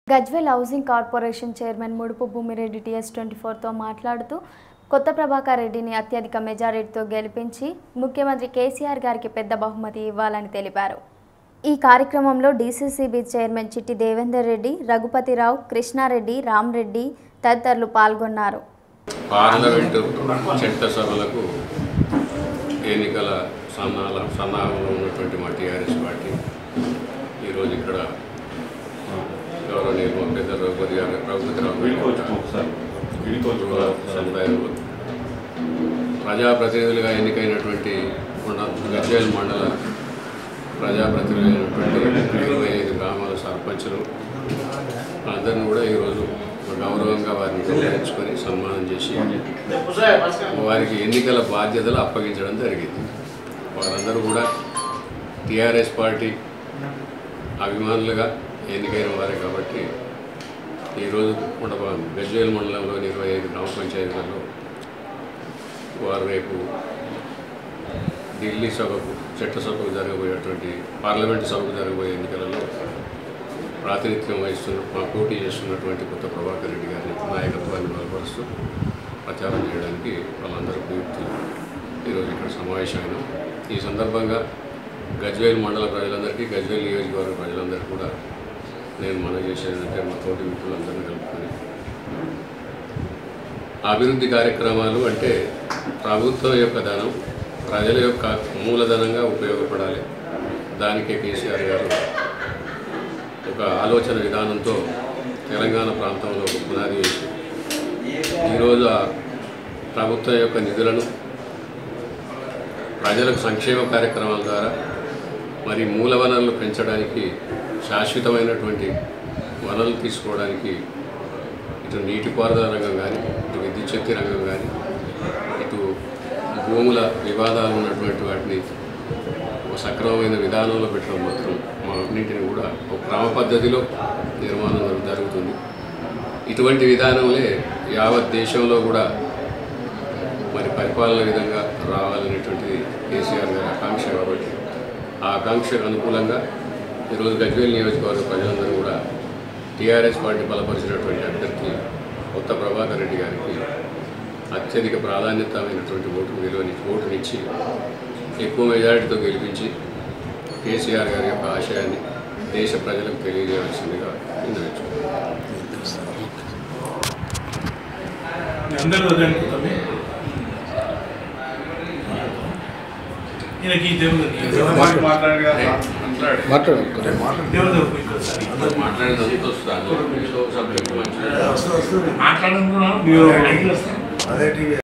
Gajwel housing corporation chairman ముడుపు Bhumireddy TS twenty ఫోర్తో మాట్లాడుతూ కొత్త ప్రభాకర్ రెడ్డిని అత్యధిక మెజారిటీతో గెలిపించి ముఖ్యమంత్రి కేసీఆర్ గారికి పెద్ద బహుమతి ఇవ్వాలని తెలిపారు ఈ కార్యక్రమంలో డీసీసీబీ చైర్మన్ చిట్టి దేవేందర్ రెడ్డి రఘుపతిరావు కృష్ణారెడ్డి రామ్రెడ్డి తదితరులు పాల్గొన్నారు పార్లమెంటు చట్టసభలకు ఎన్నికల సన్నాల సన్నాహంలో ఉన్నటువంటి మా టీఆర్ఎస్ పార్టీ ఈరోజు ఇక్కడ గౌరవనీయులు మా పెద్ద రఘుపతి గారు రఘుపతిరావు గృహ సముదాయంలో ప్రజాప్రతినిధులుగా ఎన్నికైనటువంటి మండ- గజ్వేల్ మండల ప్రజాప్రతినిధులైనటువంటి ఇరవై ఐదు గ్రామాల సర్పంచులు అందరిని కూడా ఈరోజు గౌరవంగా వారిని గౌరవించుకొని సన్మానం చేసి వారికి ఎన్నికల బాధ్యతలు అప్పగించడం జరిగింది వారందరూ కూడా టీఆర్ఎస్ పార్టీ అభిమానులుగా ఎన్నికైన వారే కాబట్టి ఈరోజు మండప గజ్వేల్ మండలంలోని ఇరవై ఐదు గ్రామ పంచాయతీలలో వారు రేపు ఢిల్లీ సభకు చట్టసభకు జరగబోయేటువంటి పార్లమెంటు సభకు జరగబోయే ఎన్నికలలో ప్రాతినిధ్యం వహిస్తున్న మా పోటీ చేస్తున్నటువంటి కొత్త ప్రభాకర్ రెడ్డి గారి నాయకత్వాన్ని బలపరుస్తూ ప్రచారం చేయడానికి వాళ్ళందరూ ప్రయుక్తులు ఈరోజు ఇక్కడ సమావేశమైనాం ఈ సందర్భంగా గజ్వేల్ మండల ప్రజలందరికీ గజ్వేల్ నియోజకవర్గ ప్రజలందరికీ కూడా నేను మనవి చేసేది ఏంటంటే మా తోటి మిత్రులందరినీ కలుపుకొని అభివృద్ధి కార్యక్రమాలు అంటే ప్రభుత్వం యొక్క ధనం ప్రజల యొక్క మూలధనంగా ఉపయోగపడాలి దానికే కేసీఆర్ గారు ఒక ఆలోచన విధానంతో తెలంగాణ ప్రాంతంలో ఒక పునాది వేసి ఈరోజు ఆ ప్రభుత్వం యొక్క నిధులను ప్రజలకు సంక్షేమ కార్యక్రమాల ద్వారా మరి మూల వనరులు పెంచడానికి శాశ్వతమైనటువంటి వనరులు తీసుకోవడానికి ఇటు నీటిపారుదల రంగం కానీ ఇటు విద్యుత్ శక్తి రంగం కానీ ఇటు భూముల వివాదాలు ఉన్నటువంటి వాటిని ఒక సక్రమమైన విధానంలో పెట్టడం మాత్రం మా అన్నింటిని కూడా ఒక క్రమ పద్ధతిలో నిర్మాణం జరుగుతుంది ఇటువంటి విధానములే యావత్ దేశంలో కూడా మరి పరిపాలన విధంగా రావాలనేటువంటిది కేసీఆర్ గారి ఆకాంక్ష కాబట్టి ఆ ఆకాంక్షకు అనుకూలంగా ఈరోజు గజ్వేల్ నియోజకవర్గ ప్రజలందరూ కూడా టీఆర్ఎస్ పార్టీ బలపరిచినటువంటి అభ్యర్థి కొత్త ప్రభాకర్ రెడ్డి గారికి అత్యధిక ప్రాధాన్యతమైనటువంటి ఓటు విలువని ఓటునిచ్చి ఎక్కువ మెజారిటీతో గెలిపించి కేసీఆర్ గారి యొక్క ఆశయాన్ని దేశ ప్రజలకు తెలియజేయవలసిందిగా విన్నవించుకుంటున్నాను అందరూ అదే అనుకుంటామే ఈయనకి దేవుడికి మాట్లాడు మాట్లాడు దేవుడు ఇంకోసారి మాట్లాడినందుకు వస్తాను సబ్జెక్ట్ మంచిది మాట్లాడుతున్నాను మీరు అడిగి వస్తాను అదే టీవీ